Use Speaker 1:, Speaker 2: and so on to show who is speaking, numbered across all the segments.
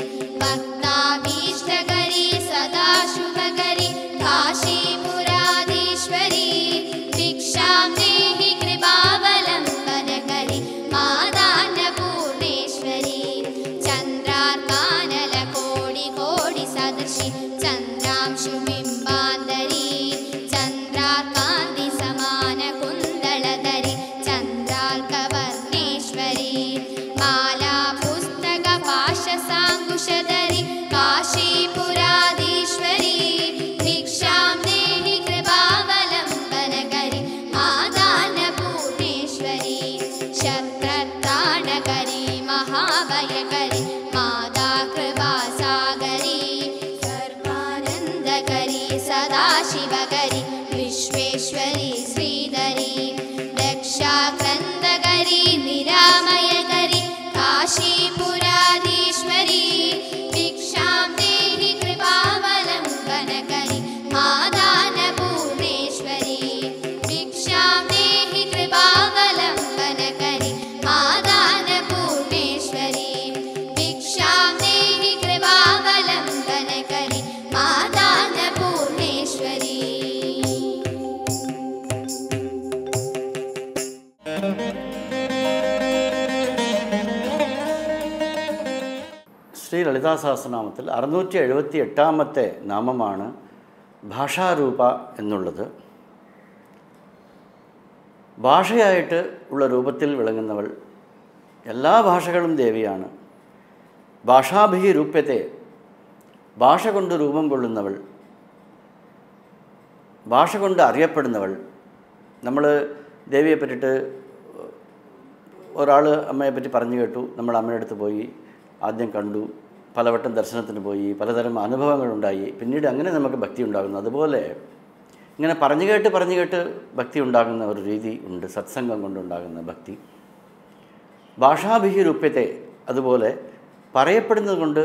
Speaker 1: भक्ताभीष्टकरी सदा शुभकरी काशीपुराधीश्वरी भिक्षां देहि कृपावलम्बनकरी मादान्नपूर्णेश्वरी चन्द्रार्कानलकोटिकोटिसदृशि चन्द्रांशुबिम्बान्तरी चन्द्रार्कान्तिसमानकुन्दलधरि चन्द्रार्कवर्णेश्वरी माला पुस्तकपाशसाङ्कुशधरि काशीपुराधीश्वरी भिक्षां देहि कृपावलम्बनकरि मादान्नपूर्णेश्वरी शत्रत्राणकरी महाभयकरी मादा कृपासागरी सर्वानन्दकरी सदाशिवकरी विश्वेश्वरी श्रीधरी रक्षाक्रन्दकरी निरामयकरी काशीपुराधीश्वरी भिक्षां देहि कृपावलम्बनकरि मादानपूर्णेश्वरी भिक्षां देहि कृपावलम्बनकरि मादानपूर्णेश्वरी भिक्षां देहि कृपावलम्बनकरि मादानपूर्णेश्वरी
Speaker 2: ശ്രീ ലളിതാ സഹസ്രനാമത്തിൽ അറുന്നൂറ്റി എഴുപത്തി എട്ടാമത്തെ നാമമാണ് ഭാഷാരൂപ എന്നുള്ളത് ഭാഷയായിട്ട് ഉള്ള രൂപത്തിൽ വിളങ്ങുന്നവൾ എല്ലാ ഭാഷകളും ദേവിയാണ് ഭാഷാഭി രൂപ്യത്തെ ഭാഷ കൊണ്ട് രൂപം കൊള്ളുന്നവൾ ഭാഷ കൊണ്ട് അറിയപ്പെടുന്നവൾ നമ്മൾ ദേവിയെ പറ്റിയിട്ട് ഒരാൾ അമ്മയെ പറ്റി പറഞ്ഞു കേട്ടു നമ്മൾ അമ്മയുടെ അടുത്ത് പോയി ആദ്യം കണ്ടു പലവട്ടം ദർശനത്തിന് പോയി പലതരം അനുഭവങ്ങളുണ്ടായി പിന്നീട് അങ്ങനെ നമുക്ക് ഭക്തി ഉണ്ടാകുന്നു അതുപോലെ ഇങ്ങനെ പറഞ്ഞു കേട്ട് പറഞ്ഞു കേട്ട് ഭക്തി ഉണ്ടാകുന്ന ഒരു രീതി ഉണ്ട് സത്സംഗം കൊണ്ടുണ്ടാകുന്ന ഭക്തി ഭാഷാഭിഹി രൂപ്യത്തെ അതുപോലെ പറയപ്പെടുന്നത് കൊണ്ട്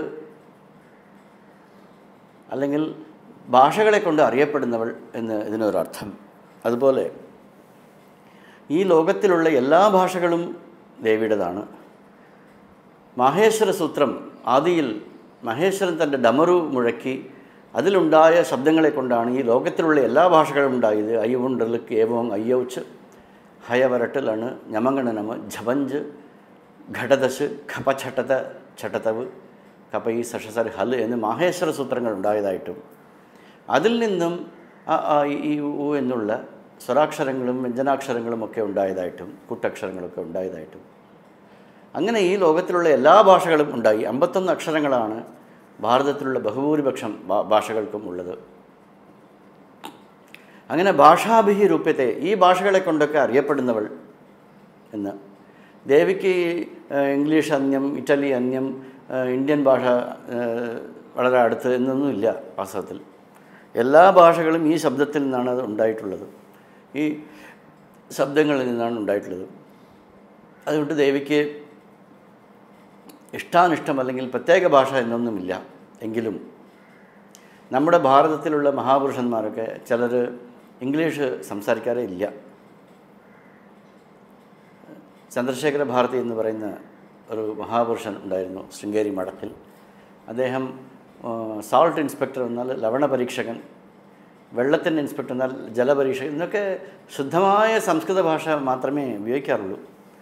Speaker 2: അല്ലെങ്കിൽ ഭാഷകളെ കൊണ്ട് അറിയപ്പെടുന്നവൾ എന്ന് ഇതിനൊരർത്ഥം അതുപോലെ ഈ ലോകത്തിലുള്ള എല്ലാ ഭാഷകളും ദേവിയുടേതാണ് മാഹേശ്വര സൂത്രം ആദിയിൽ മഹേശ്വരൻ തൻ്റെ ഡമറു മുഴക്കി അതിലുണ്ടായ ശബ്ദങ്ങളെ കൊണ്ടാണ് ഈ ലോകത്തിലുള്ള എല്ലാ ഭാഷകളും ഉണ്ടായത് അയ്യവുണ്ടലുക്ക് ഏവവും അയ്യൗച്ച് ഹയവരട്ടിലാണ് ഞമങ്ങണനമ ജപഞ്ച് ഘടദശ് ഖപഛട്ടത ഛട്ടതവ് കപയി സഷസർ ഹൽ എന്ന് മാഹേശ്വര സൂത്രങ്ങൾ ഉണ്ടായതായിട്ടും അതിൽ നിന്നും അ, ആ, ഇ, ഈ ഉ എന്നുള്ള സ്വരാക്ഷരങ്ങളും വ്യഞ്ജനാക്ഷരങ്ങളും ഒക്കെ ഉണ്ടായതായിട്ടും കൂട്ടക്ഷരങ്ങളൊക്കെ ഉണ്ടായതായിട്ടും അങ്ങനെ ഈ ലോകത്തിലുള്ള എല്ലാ ഭാഷകളും ഉണ്ടായി അമ്പത്തൊന്ന് അക്ഷരങ്ങളാണ് ഭാരതത്തിലുള്ള ബഹുഭൂരിപക്ഷം ഭാ- ഭാഷകൾക്കും ഉള്ളത് അങ്ങനെ ഭാഷാഭിഹി രൂപ്യത്തെ ഈ ഭാഷകളെ കൊണ്ടൊക്കെ അറിയപ്പെടുന്നവൾ എന്ന് ദേവിക്ക് ഏഹ്, ഇംഗ്ലീഷ് അന്യം ഇറ്റലി അന്യം ഏഹ്, ഇന്ത്യൻ ഭാഷ ഏഹ്, വളരെ അടുത്ത് എന്നൊന്നുമില്ല വാസ്തവത്തിൽ എല്ലാ ഭാഷകളും ഈ ശബ്ദത്തിൽ നിന്നാണ് അത് ഉണ്ടായിട്ടുള്ളത് ഈ ശബ്ദങ്ങളിൽ നിന്നാണ് ഉണ്ടായിട്ടുള്ളത് അതുകൊണ്ട് ദേവിക്ക് ഇഷ്ടാനിഷ്ടം അല്ലെങ്കിൽ പ്രത്യേക ഭാഷ എന്നൊന്നുമില്ല എങ്കിലും നമ്മുടെ ഭാരതത്തിലുള്ള മഹാപുരുഷന്മാരൊക്കെ ചിലർ ഇംഗ്ലീഷ് സംസാരിക്കാറേ ഇല്ല ചന്ദ്രശേഖര ഭാരതി എന്ന് പറയുന്ന ഒരു മഹാപുരുഷൻ ഉണ്ടായിരുന്നു ശൃംഗേരി മഠത്തിൽ അദ്ദേഹം സാൾട്ട് ഇൻസ്പെക്ടർ എന്നാൽ ലവണ പരീക്ഷകൻ വെള്ളത്തിൻ്റെ ഇൻസ്പെക്ടർ എന്നാൽ ജലപരീക്ഷകൻ എന്നൊക്കെ ശുദ്ധമായ സംസ്കൃത ഭാഷ മാത്രമേ ഉപയോഗിക്കാറുള്ളൂ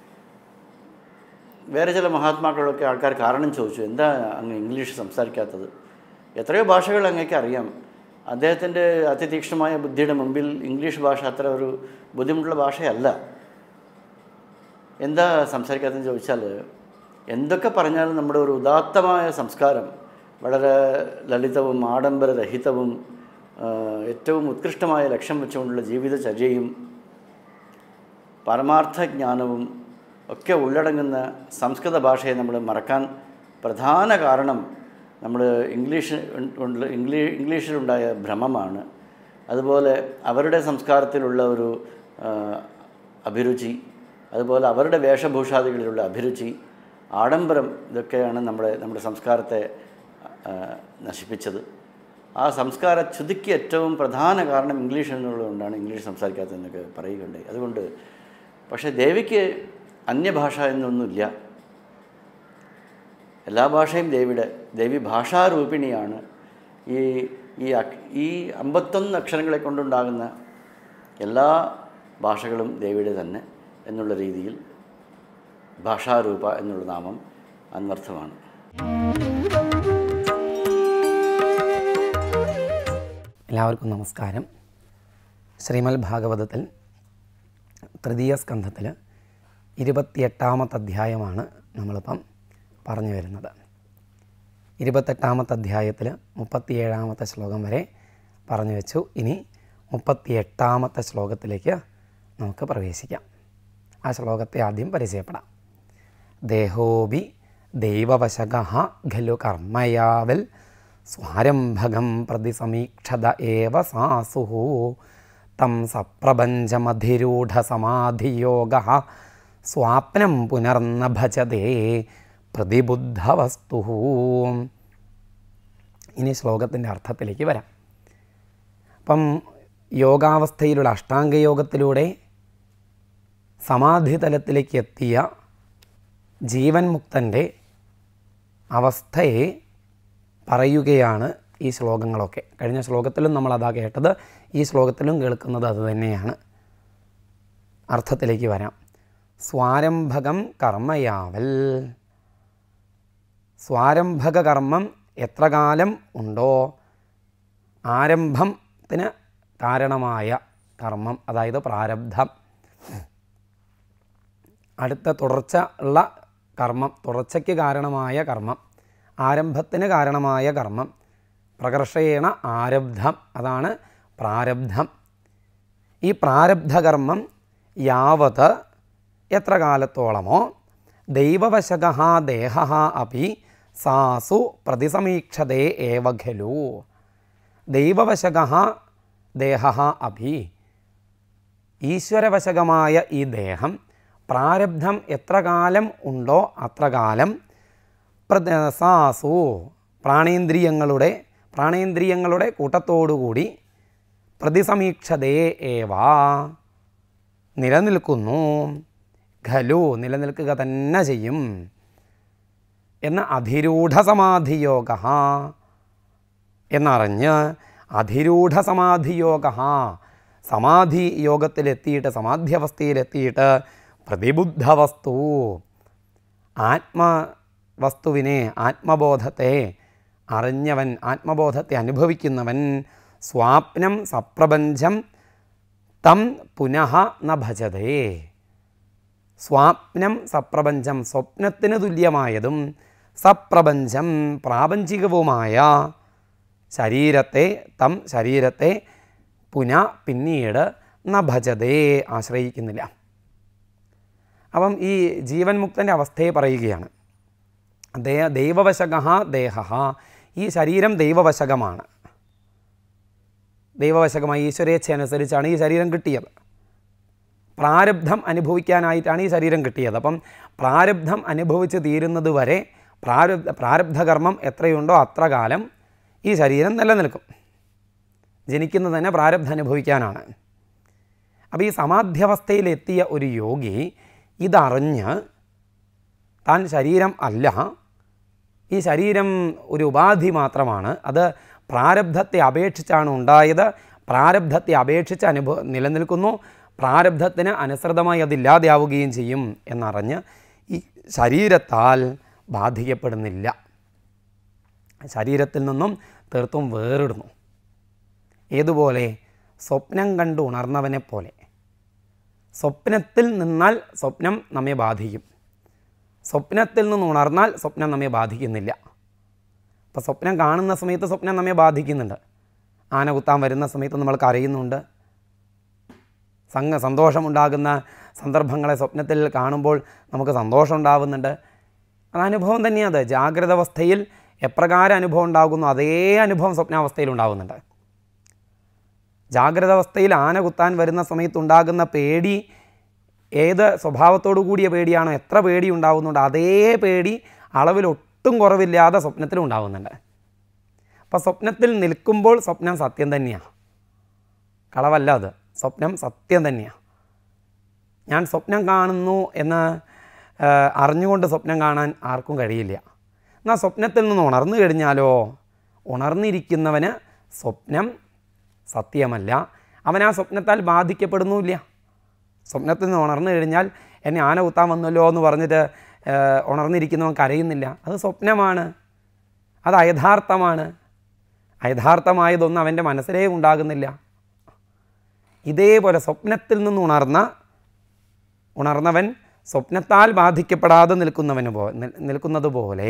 Speaker 2: വേറെ ചില മഹാത്മാക്കളൊക്കെ ആൾക്കാർ കാരണം ചോദിച്ചു എന്താ അങ്ങ് ഇംഗ്ലീഷ് സംസാരിക്കാത്തത് എത്രയോ ഭാഷകൾ അങ്ങേക്ക് അറിയാം അദ്ദേഹത്തിൻ്റെ അതിതീക്ഷ്ണമായ ബുദ്ധിയുടെ മുമ്പിൽ ഇംഗ്ലീഷ് ഭാഷ അത്ര ഒരു ബുദ്ധിമുട്ടുള്ള ഭാഷയല്ല എന്താ സംസാരിക്കാത്തതെന്ന് ചോദിച്ചാൽ എന്തൊക്കെ പറഞ്ഞാലും നമ്മുടെ ഒരു ഉദാത്തമായ സംസ്കാരം വളരെ ലളിതവും ആഡംബരരഹിതവും ആ, ഏറ്റവും ഉത്കൃഷ്ടമായ ലക്ഷ്യം വെച്ചുകൊണ്ടുള്ള ജീവിതചര്യയും പരമാർത്ഥ ജ്ഞാനവും ഒക്കെ ഉള്ളടങ്ങുന്ന സംസ്കൃത ഭാഷയെ നമ്മൾ മറക്കാൻ പ്രധാന കാരണം നമ്മൾ ഇംഗ്ലീഷ് കൊണ്ട് ഇംഗ്ലീ ഇംഗ്ലീഷിലുണ്ടായ ഭ്രമമാണ് അതുപോലെ അവരുടെ സംസ്കാരത്തിലുള്ള ഒരു ആ, അഭിരുചി അതുപോലെ അവരുടെ വേഷഭൂഷാദികളിലുള്ള അഭിരുചി ആഡംബരം ഇതൊക്കെയാണ് നമ്മുടെ നമ്മുടെ സംസ്കാരത്തെ ആ, നശിപ്പിച്ചത് ആ സംസ്കാര ച്യുതിക്ക് ഏറ്റവും പ്രധാന കാരണം ഇംഗ്ലീഷ് എന്നുള്ളതുകൊണ്ടാണ് ഇംഗ്ലീഷ് സംസാരിക്കാത്തതെന്നൊക്കെ പറയുകയുണ്ടായി അതുകൊണ്ട് പക്ഷേ ദേവിക്ക് അന്യഭാഷ എന്നൊന്നുമില്ല എല്ലാ ഭാഷയും ദേവിയുടെ ദേവി ഭാഷാരൂപിണിയാണ് ഈ ഈ അക്- ഈ അമ്പത്തൊന്ന് അക്ഷരങ്ങളെ കൊണ്ടുണ്ടാകുന്ന എല്ലാ ഭാഷകളും ദേവിയുടെ തന്നെ എന്നുള്ള രീതിയിൽ ഭാഷാരൂപ എന്നുള്ള നാമം അന്വർത്ഥമാണ്
Speaker 3: എല്ലാവർക്കും നമസ്കാരം ശ്രീമൽ ഭാഗവതത്തിൽ തൃതീയ സ്കന്ധത്തിൽ ഇരുപത്തിയെട്ടാമത്തെ അധ്യായമാണ് നമ്മളിപ്പം പറഞ്ഞു വരുന്നത് ഇരുപത്തെട്ടാമത്തെ അധ്യായത്തിൽ മുപ്പത്തിയേഴാമത്തെ ശ്ലോകം വരെ പറഞ്ഞു വെച്ചു ഇനി മുപ്പത്തിയെട്ടാമത്തെ ശ്ലോകത്തിലേക്ക് നമുക്ക് പ്രവേശിക്കാം ആ ശ്ലോകത്തെ ആദ്യം പരിചയപ്പെടാം ദേഹോപി ദൈവവശക ഖലു കർമ്മയാവൽ സ്വാരംഭകം പ്രതി സമീക്ഷത ഏവ സാസു തം സപ്രപഞ്ചമധിരൂഢസമാധിയോഗ സ്വാപ്നം പുനർന്ന ഭജതേ പ്രതിബുദ്ധവസ്തു ഇനി ശ്ലോകത്തിൻ്റെ അർത്ഥത്തിലേക്ക് വരാം അപ്പം യോഗാവസ്ഥയിലുള്ള അഷ്ടാംഗയോഗത്തിലൂടെ സമാധി തലത്തിലേക്ക് എത്തിയ ജീവൻ മുക്തൻ്റെ അവസ്ഥയെ പറയുകയാണ് ഈ ശ്ലോകങ്ങളൊക്കെ കഴിഞ്ഞ ശ്ലോകത്തിലും നമ്മൾ അതാ കേട്ടത് ഈ ശ്ലോകത്തിലും കേൾക്കുന്നത് അത് തന്നെയാണ് അർത്ഥത്തിലേക്ക് വരാം സ്വാരംഭകം കർമ്മയാവൽ സ്വാരംഭക കർമ്മം എത്ര കാലം ഉണ്ടോ ആരംഭത്തിന് കാരണമായ കർമ്മം അതായത് പ്രാരബ്ധം അടുത്ത തുടർച്ച ഉള്ള കർമ്മം തുടർച്ചയ്ക്ക് കാരണമായ കർമ്മം ആരംഭത്തിന് കാരണമായ കർമ്മം പ്രകർഷേണ ആരബ്ധം അതാണ് പ്രാരബ്ധം ഈ പ്രാരബ്ധകർമ്മം യാവത് എത്ര കാലത്തോളമോ ദൈവവശക ദേഹ അപ്പി സാസു പ്രതിസമീക്ഷതേ ഏവ ഖലു ദൈവവശക ദേഹ അഭി ഈശ്വരവശകമായ ഈ ദേഹം പ്രാരബ്ധം എത്ര കാലം ഉണ്ടോ അത്ര കാലം പ്രത- സാസു പ്രാണേന്ദ്രിയങ്ങളുടെ പ്രാണേന്ദ്രിയങ്ങളുടെ കൂട്ടത്തോടുകൂടി പ്രതിസമീക്ഷതേ ഏവാ നിലനിൽക്കുന്നു ഖലു നിലനിൽക്കുക തന്നെ ചെയ്യും എന്ന അധിരൂഢസമാധിയോഗ എന്നറിഞ്ഞ് അധിരൂഢസമാധിയോഗ സമാധി യോഗത്തിലെത്തിയിട്ട് സമാധ്യവസ്ഥയിലെത്തിയിട്ട് പ്രതിബുദ്ധവസ്തു ആത്മവസ്തുവിനെ ആത്മബോധത്തെ അറിഞ്ഞവൻ ആത്മബോധത്തെ അനുഭവിക്കുന്നവൻ സ്വാപ്നം സപ്രപഞ്ചം തം പുനഃ ന ഭജതേ സ്വാപ്നം സപ്രപഞ്ചം സ്വപ്നത്തിന് തുല്യമായതും സപ്രപഞ്ചം പ്രാപഞ്ചികവുമായ ശരീരത്തെ തം ശരീരത്തെ പുന പിന്നീട് ന ഭജതേ ആശ്രയിക്കുന്നില്ല അപ്പം ഈ ജീവൻ മുക്തൻ്റെ അവസ്ഥയെ പറയുകയാണ് ദേ ദൈവവശക ദേഹ ഈ ശരീരം ദൈവവശകമാണ് ദൈവവശകമായി ഈശ്വരേച്ഛ അനുസരിച്ചാണ് ഈ ശരീരം കിട്ടിയത് പ്രാരബ്ധം അനുഭവിക്കാനായിട്ടാണ് ഈ ശരീരം കിട്ടിയത് അപ്പം പ്രാരബ്ധം അനുഭവിച്ച് തീരുന്നത് വരെ പ്രാരബ്ധ പ്രാരബ്ധകർമ്മം എത്രയുണ്ടോ അത്ര കാലം ഈ ശരീരം നിലനിൽക്കും ജനിക്കുന്നത് തന്നെ പ്രാരബ്ധം അനുഭവിക്കാനാണ് അപ്പോൾ ഈ സമാധ്യവസ്ഥയിലെത്തിയ ഒരു യോഗി ഇതറിഞ്ഞ് താൻ ശരീരം അല്ല ഈ ശരീരം ഒരു ഉപാധി മാത്രമാണ് അത് പ്രാരബ്ധത്തെ അപേക്ഷിച്ചാണ് ഉണ്ടായത് പ്രാരബ്ധത്തെ അപേക്ഷിച്ച് അനുഭവ നിലനിൽക്കുന്നു പ്രാരബ്ധത്തിന് അനുസൃതമായി അതില്ലാതെയാവുകയും ചെയ്യും എന്നറിഞ്ഞ് ഈ ശരീരത്താൽ ബാധിക്കപ്പെടുന്നില്ല ശരീരത്തിൽ നിന്നും തീർത്തും വേറിടുന്നു ഏതുപോലെ സ്വപ്നം കണ്ട് ഉണർന്നവനെ പോലെ സ്വപ്നത്തിൽ നിന്നാൽ സ്വപ്നം നമ്മെ ബാധിക്കും സ്വപ്നത്തിൽ നിന്ന് ഉണർന്നാൽ സ്വപ്നം നമ്മെ ബാധിക്കുന്നില്ല അപ്പോൾ സ്വപ്നം കാണുന്ന സമയത്ത് സ്വപ്നം നമ്മെ ബാധിക്കുന്നുണ്ട് ആന കുത്താൻ വരുന്ന സമയത്ത് നമ്മൾ കരയുന്നുണ്ട് സംഘ സന്തോഷമുണ്ടാകുന്ന സന്ദർഭങ്ങളെ സ്വപ്നത്തിൽ കാണുമ്പോൾ നമുക്ക് സന്തോഷം ഉണ്ടാവുന്നുണ്ട് അത് അനുഭവം തന്നെയാണ് ജാഗ്രത അവസ്ഥയിൽ എപ്രകാരം അനുഭവം ഉണ്ടാകുന്നു അതേ അനുഭവം സ്വപ്നാവസ്ഥയിൽ ഉണ്ടാകുന്നുണ്ട് ജാഗ്രത അവസ്ഥയിൽ ആന കുത്താൻ വരുന്ന സമയത്തുണ്ടാകുന്ന പേടി ഏത് സ്വഭാവത്തോടു കൂടിയ പേടിയാണോ എത്ര പേടി ഉണ്ടാകുന്നുണ്ട് അതേ പേടി അളവിൽ ഒട്ടും കുറവില്ലാതെ സ്വപ്നത്തിലും ഉണ്ടാകുന്നുണ്ട് അപ്പോൾ സ്വപ്നത്തിൽ നിൽക്കുമ്പോൾ സ്വപ്നം സത്യം തന്നെയാണ് കളവല്ല അത് സ്വപ്നം സത്യം തന്നെയാണ് ഞാൻ സ്വപ്നം കാണുന്നു എന്ന് ആ, അറിഞ്ഞുകൊണ്ട് സ്വപ്നം കാണാൻ ആർക്കും കഴിയില്ല എന്നാൽ സ്വപ്നത്തിൽ നിന്ന് ഉണർന്നു കഴിഞ്ഞാലോ ഉണർന്നിരിക്കുന്നവന് സ്വപ്നം സത്യമല്ല അവൻ ആ സ്വപ്നത്താൽ ബാധിക്കപ്പെടുന്നുമില്ല സ്വപ്നത്തിൽ നിന്ന് ഉണർന്നു കഴിഞ്ഞാൽ എന്നെ ആന കുത്താൻ വന്നല്ലോ എന്ന് പറഞ്ഞിട്ട് ഏഹ്, ഉണർന്നിരിക്കുന്നവൻ കരയുന്നില്ല അത് സ്വപ്നമാണ് അത് അയഥാർത്ഥമാണ് അയഥാർത്ഥമായതൊന്നും അവൻ്റെ മനസ്സിലേ ഉണ്ടാകുന്നില്ല ഇതേപോലെ സ്വപ്നത്തിൽ നിന്ന് ഉണർന്ന ഉണർന്നവൻ സ്വപ്നത്താൽ ബാധിക്കപ്പെടാതെ നിൽക്കുന്നവന് പോ നിൽ- നിൽക്കുന്നത് പോലെ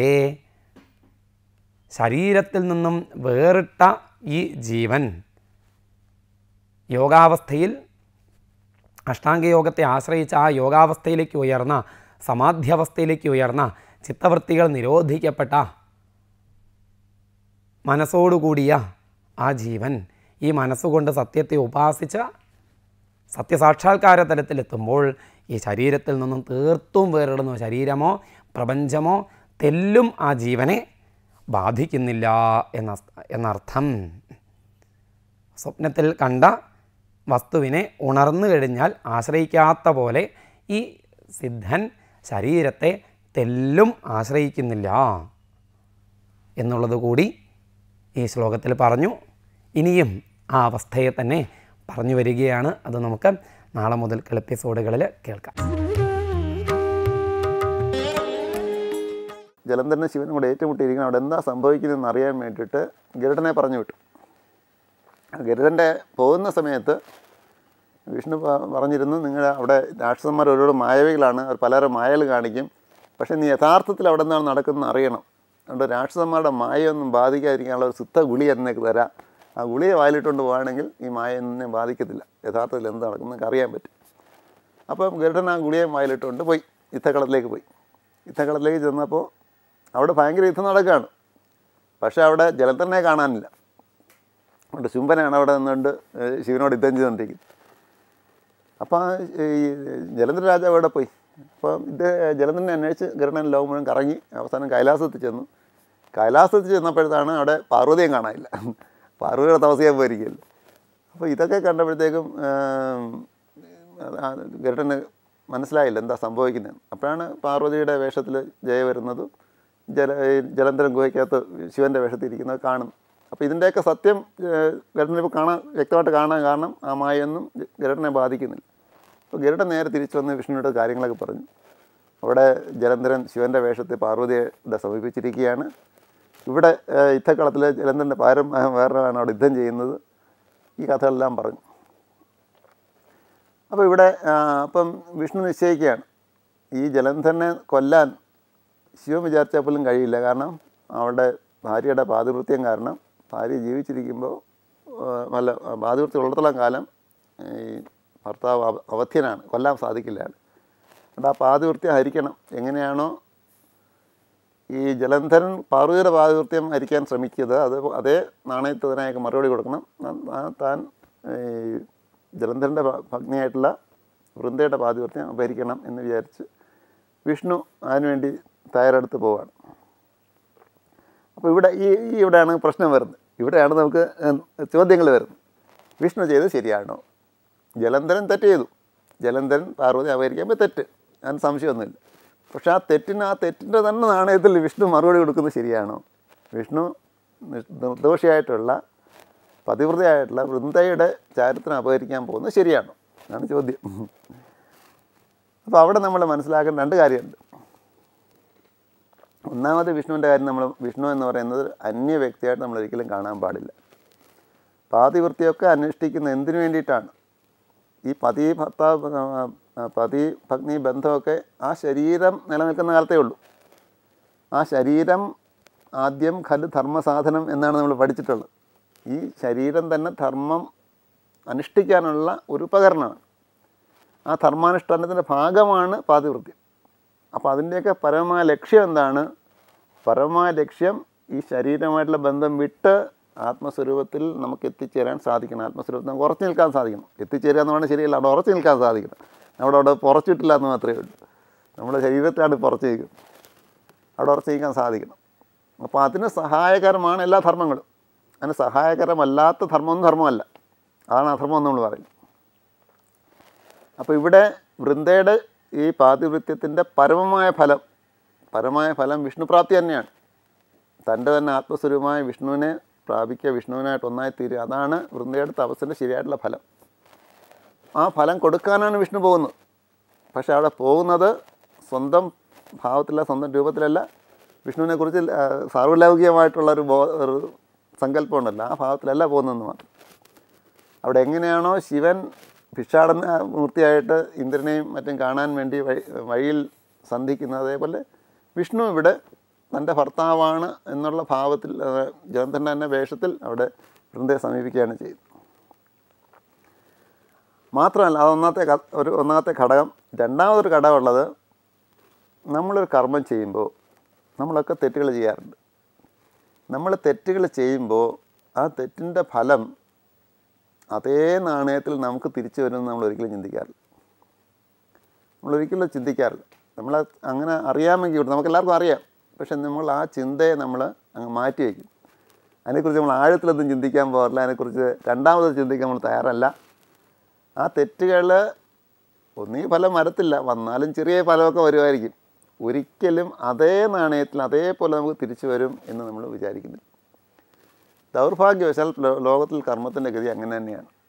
Speaker 3: ശരീരത്തിൽ നിന്നും വേറിട്ട ഈ ജീവൻ യോഗാവസ്ഥയിൽ അഷ്ടാംഗയോഗത്തെ ആശ്രയിച്ച് ആ യോഗാവസ്ഥയിലേക്ക് ഉയർന്ന സമാധ്യാവസ്ഥയിലേക്ക് ഉയർന്ന ചിത്തവൃത്തികൾ നിരോധിക്കപ്പെട്ട മനസ്സോടുകൂടിയ ആ ജീവൻ ഈ മനസ്സുകൊണ്ട് സത്യത്തെ ഉപാസിച്ച സത്യസാക്ഷാത്കാര തലത്തിലെത്തുമ്പോൾ ഈ ശരീരത്തിൽ നിന്നും തീർത്തും വേറിടുന്നു ശരീരമോ പ്രപഞ്ചമോ തെല്ലും ആ ജീവനെ ബാധിക്കുന്നില്ല എന്ന എന്നർത്ഥം സ്വപ്നത്തിൽ കണ്ട വസ്തുവിനെ ഉണർന്നു കഴിഞ്ഞാൽ ആശ്രയിക്കാത്ത പോലെ ഈ സിദ്ധൻ ശരീരത്തെ തെല്ലും ആശ്രയിക്കുന്നില്ല എന്നുള്ളത് കൂടി ഈ ശ്ലോകത്തിൽ പറഞ്ഞു ഇനിയും ആ അവസ്ഥയെ തന്നെ പറഞ്ഞു വരികയാണ് അത് നമുക്ക് നാളെ മുതൽ എപ്പിസോഡുകളിൽ കേൾക്കാം
Speaker 4: ജലന്ധരനും ശിവനും കൂടെ ഏറ്റുമുട്ടിയിരിക്കണം അവിടെ എന്താ സംഭവിക്കുന്നതെന്ന് അറിയാൻ വേണ്ടിയിട്ട് ഗരുഡനെ പറഞ്ഞു വിട്ടു ഗരുഡൻ്റെ പോകുന്ന സമയത്ത് വിഷ്ണു പ- പറഞ്ഞിരുന്നു നിങ്ങൾ അവിടെ രാക്ഷസന്മാർ ഒരുപാട് മായവികളാണ് അവർ പലരും മായകൾ കാണിക്കും പക്ഷേ നീ യഥാർത്ഥത്തിൽ അവിടെ നിന്നാണ് നടക്കുന്നത് അറിയണം അതുകൊണ്ട് രാക്ഷസന്മാരുടെ മായയൊന്നും ബാധിക്കാതിരിക്കാനുള്ള ഒരു സിദ്ധ ഗുളി എന്നേക്ക് തരാം ആ ഗുളിയെ വായിലിട്ടുകൊണ്ട് പോവുകയാണെങ്കിൽ ഈ മായ ഒന്നും ബാധിക്കത്തില്ല യഥാർത്ഥത്തിൽ എന്ത് നടക്കുന്നത് അറിയാൻ പറ്റും അപ്പം ഗരുഡൻ ആ ഗുളിയെ വായിലിട്ടുകൊണ്ട് പോയി യുദ്ധക്കളത്തിലേക്ക് പോയി യുദ്ധക്കളത്തിലേക്ക് ചെന്നപ്പോൾ അവിടെ ഭയങ്കര യുദ്ധം നടക്കുകയാണ് പക്ഷേ അവിടെ ജലന്ധരനെ കാണാനില്ല അതുകൊണ്ട് ശുംഭനാണ് അവിടെ നിന്നുകൊണ്ട് ഏഹ് ശിവനോട് യുദ്ധം ചെയ്തുകൊണ്ടിരിക്കുന്നത് അപ്പോൾ ആ ഈ ജലന്ധര രാജാവ് അവിടെ പോയി അപ്പം ഇത് ജലന്ധരനെ അന്വേഷിച്ച് ഗരുഡൻ ലോകം മുഴുവൻ കറങ്ങി അവസാനം കൈലാസത്തിൽ ചെന്നു കൈലാസത്തിൽ ചെന്നപ്പോഴത്താണ് അവിടെ പാർവതിയും കാണാനില്ല പാർവതിയുടെ തപസ്യാൻ പോയിരിക്കുകയല്ലേ അപ്പോൾ ഇതൊക്കെ കണ്ടപ്പോഴത്തേക്കും ഏം, ആ ഗരുഡന് മനസ്സിലായില്ല എന്താ സംഭവിക്കുന്നത് അപ്പോഴാണ് പാർവതിയുടെ വേഷത്തിൽ ജയ വരുന്നതും ജല ഈ ജലന്ധരം ഗുഹയ്ക്കകത്ത് ശിവൻ്റെ വേഷത്തിൽ ഇരിക്കുന്നത് കാണും അപ്പോൾ ഇതിൻ്റെയൊക്കെ സത്യം ഗരുഡനെ ഇപ്പോൾ കാണാൻ വ്യക്തമായിട്ട് കാണാൻ കാരണം ആ മായൊന്നും ഗരുഡനെ ബാധിക്കുന്നില്ല അപ്പോൾ ഗരുഡൻ നേരെ തിരിച്ചു വന്ന് വിഷ്ണുവിൻ്റെ കാര്യങ്ങളൊക്കെ പറഞ്ഞു അവിടെ ജലന്ധരൻ ശിവൻ്റെ വേഷത്തിൽ പാർവതിയുടെ സമീപിച്ചിരിക്കുകയാണ് ഇവിടെ ഏഹ്, യുദ്ധക്കളത്തിൽ ജലന്ധരൻ്റെ പാരം വേറൊരാളാണ് അവിടെ യുദ്ധം ചെയ്യുന്നത് ഈ കഥകളെല്ലാം പറഞ്ഞു അപ്പോൾ ഇവിടെ ആ, അപ്പം വിഷ്ണു നിശ്ചയിക്കുകയാണ് ഈ ജലന്ധരനെ കൊല്ലാൻ ശിവൻ വിചാരിച്ചാൽ പോലും കഴിയില്ല കാരണം അവളുടെ ഭാര്യയുടെ പാതിവൃത്യം കാരണം ഭാര്യ ജീവിച്ചിരിക്കുമ്പോൾ ആ, നല്ല പാതിവൃത്യം ഉള്ളിടത്തോളം കാലം ഈ ഭർത്താവ് അവ- അവധ്യനാണ് കൊല്ലാൻ സാധിക്കില്ല അയാൾ അതുകൊണ്ട് ആ പാതിവൃത്യം ഹരിക്കണം എങ്ങനെയാണോ ഈ ജലന്ധരൻ പാർവതിയുടെ പാതിവൃത്യം ഹരിക്കാൻ ശ്രമിച്ചത് അത് അതേ നാണയത്തിനൊക്കെ മറുപടി കൊടുക്കണം ആ- ആ താൻ ഈ ജലന്ധരൻ്റെ ഭ- ഭഗ്നിയായിട്ടുള്ള വൃന്ദയുടെ പാതിവൃത്യം അപഹരിക്കണം എന്ന് വിചാരിച്ച് വിഷ്ണു അതിനുവേണ്ടി തയ്യാറെടുത്ത് പോവാണ് അപ്പോൾ ഇവിടെ ഈ ഈ ഇവിടെയാണ് പ്രശ്നം വരുന്നത് ഇവിടെയാണ് നമുക്ക് ചോദ്യങ്ങൾ വരുന്നത് വിഷ്ണു ചെയ്തത് ശരിയാണോ ജലന്ധരൻ തെറ്റ് ചെയ്തു ജലന്ധരൻ പാർവതി അപഹരിക്കുമ്പോൾ തെറ്റ് അതിന് സംശയമൊന്നുമില്ല പക്ഷെ ആ തെറ്റിന് ആ തെറ്റിൻ്റെ തന്നെ നാണയത്തിൽ വിഷ്ണു മറുപടി കൊടുക്കുന്നത് ശരിയാണോ വിഷ്ണു നിർ- നിർദോഷിയായിട്ടുള്ള പതിവൃതയായിട്ടുള്ള വൃന്ദയുടെ ചാരിത്രം അപഹരിക്കാൻ പോകുന്നത് ശരിയാണോ എന്നാണ് ചോദ്യം അപ്പോൾ അവിടെ നമ്മൾ മനസ്സിലാക്കേണ്ട രണ്ട് കാര്യമുണ്ട് ഒന്നാമത് വിഷ്ണുവിൻ്റെ കാര്യം നമ്മൾ വിഷ്ണു എന്ന് പറയുന്നത് അന്യ വ്യക്തിയായിട്ട് നമ്മൾ ഒരിക്കലും കാണാൻ പാടില്ല പാതിവൃത്തിയൊക്കെ അനുഷ്ഠിക്കുന്ന എന്തിനു വേണ്ടിയിട്ടാണ് ഈ പതി ഭർത്താവ് ആ, പതി ഭഗ്നി ബന്ധമൊക്കെ ആ ശരീരം നിലനിൽക്കുന്ന കാലത്തേ ഉള്ളൂ ആ ശരീരം ആദ്യം ഖല് ധർമ്മസാധനം എന്നാണ് നമ്മൾ പഠിച്ചിട്ടുള്ളത് ഈ ശരീരം തന്നെ ധർമ്മം അനുഷ്ഠിക്കാനുള്ള ഒരു ഉപകരണമാണ് ആ ധർമാനുഷ്ഠാനത്തിൻ്റെ ഭാഗമാണ് പാതിവൃത്യം അപ്പോൾ അതിൻ്റെയൊക്കെ പരമമായ ലക്ഷ്യം എന്താണ് പരമമായ ലക്ഷ്യം ഈ ശരീരമായിട്ടുള്ള ബന്ധം വിട്ട് ആത്മസ്വരൂപത്തിൽ നമുക്ക് എത്തിച്ചേരാൻ സാധിക്കണം ആത്മസ്വരൂപത്തിൽ നമുക്ക് ഉറച്ചു നിൽക്കാൻ സാധിക്കണം എത്തിച്ചേരുക എന്ന് പറഞ്ഞാൽ ശരിയല്ല അവിടെ ഉറച്ചു നിൽക്കാൻ സാധിക്കണം നമ്മുടെ അവിടെ പുറച്ചിട്ടില്ല എന്ന് മാത്രമേ ഉള്ളൂ നമ്മുടെ ശരീരത്തിലാണ് പുറത്ത് നിൽക്കുന്നത് അവിടെ ഉറച്ചു നിൽക്കാൻ സാധിക്കണം അപ്പോൾ അതിന് സഹായകരമാണ് എല്ലാ ധർമ്മങ്ങളും അതിന് സഹായകരമല്ലാത്ത ധർമ്മമൊന്നും ധർമ്മമല്ല അതാണ് അധർമ്മം എന്ന് നമ്മൾ പറയുന്നത് അപ്പോൾ ഇവിടെ വൃന്ദയുടെ ഈ പാതിവൃത്യത്തിൻ്റെ പരമമായ ഫലം പരമമായ ഫലം വിഷ്ണുപ്രാപ്തി തന്നെയാണ് തൻ്റെ തന്നെ ആത്മസ്വരൂപമായ വിഷ്ണുവിനെ പ്രാപിക്കുക വിഷ്ണുവിനായിട്ട് ഒന്നായി തീരുക അതാണ് വൃന്ദയുടെ തപസ്സിൻ്റെ ശരിയായിട്ടുള്ള ഫലം ആ ഫലം കൊടുക്കാനാണ് വിഷ്ണു പോകുന്നത് പക്ഷെ അവിടെ പോകുന്നത് സ്വന്തം ഭാവത്തിലല്ല സ്വന്തം രൂപത്തിലല്ല വിഷ്ണുവിനെ കുറിച്ച് സാർവലൗകികമായിട്ടുള്ള ഒരു ബോ ഒരു സങ്കല്പമുണ്ടല്ലോ ആ ഭാവത്തിലല്ല പോകുന്നതെന്ന് മാത്രം അവിടെ എങ്ങനെയാണോ ശിവൻ ഭിക്ഷാടന മൂർത്തിയായിട്ട് ഇന്ദ്രനെയും മറ്റും കാണാൻ വേണ്ടി വഴി വഴിയിൽ സന്ധിക്കുന്നത് അതേപോലെ വിഷ്ണു ഇവിടെ തൻ്റെ ഭർത്താവാണ് എന്നുള്ള ഭാവത്തിൽ അഹ് ജഗന്ധൻ്റെ തന്നെ വേഷത്തിൽ അവിടെ വൃന്ദയെ സമീപിക്കുകയാണ് ചെയ്യുന്നത് മാത്രമല്ല അത് ഒന്നാമത്തെ ക- ഒരു ഒന്നാമത്തെ ഘടകം രണ്ടാമതൊരു ഘടകമുള്ളത് നമ്മളൊരു കർമ്മം ചെയ്യുമ്പോൾ നമ്മളൊക്കെ തെറ്റുകൾ ചെയ്യാറുണ്ട് നമ്മൾ തെറ്റുകൾ ചെയ്യുമ്പോൾ ആ തെറ്റിൻ്റെ ഫലം അതേ നാണയത്തിൽ നമുക്ക് തിരിച്ചു വരുമെന്ന് നമ്മൾ ഒരിക്കലും ചിന്തിക്കാറില്ല നമ്മളൊരിക്കലും ചിന്തിക്കാറില്ല നമ്മൾ അങ്ങനെ അറിയാമെങ്കിൽ കൂടി നമുക്കെല്ലാവർക്കും അറിയാം പക്ഷെ നമ്മൾ ആ ചിന്തയെ നമ്മൾ അങ്ങ് മാറ്റി വയ്ക്കും അതിനെക്കുറിച്ച് നമ്മൾ ആഴത്തിലൊന്നും ചിന്തിക്കാൻ പോകാറില്ല അതിനെക്കുറിച്ച് രണ്ടാമത് ചിന്തിക്കാൻ നമ്മൾ തയ്യാറല്ല ആ തെറ്റുകൾ ഒന്നീ ഫലം വരത്തില്ല വന്നാലും ചെറിയ ഫലമൊക്കെ വരുമായിരിക്കും ഒരിക്കലും അതേ നാണയത്തിൽ അതേപോലെ നമുക്ക് തിരിച്ചു വരും എന്ന് നമ്മൾ വിചാരിക്കുന്നില്ല ദൗർഭാഗ്യവശാൽ ലോ- ലോകത്തിൽ കർമ്മത്തിൻ്റെ ഗതി അങ്ങനെ തന്നെയാണ്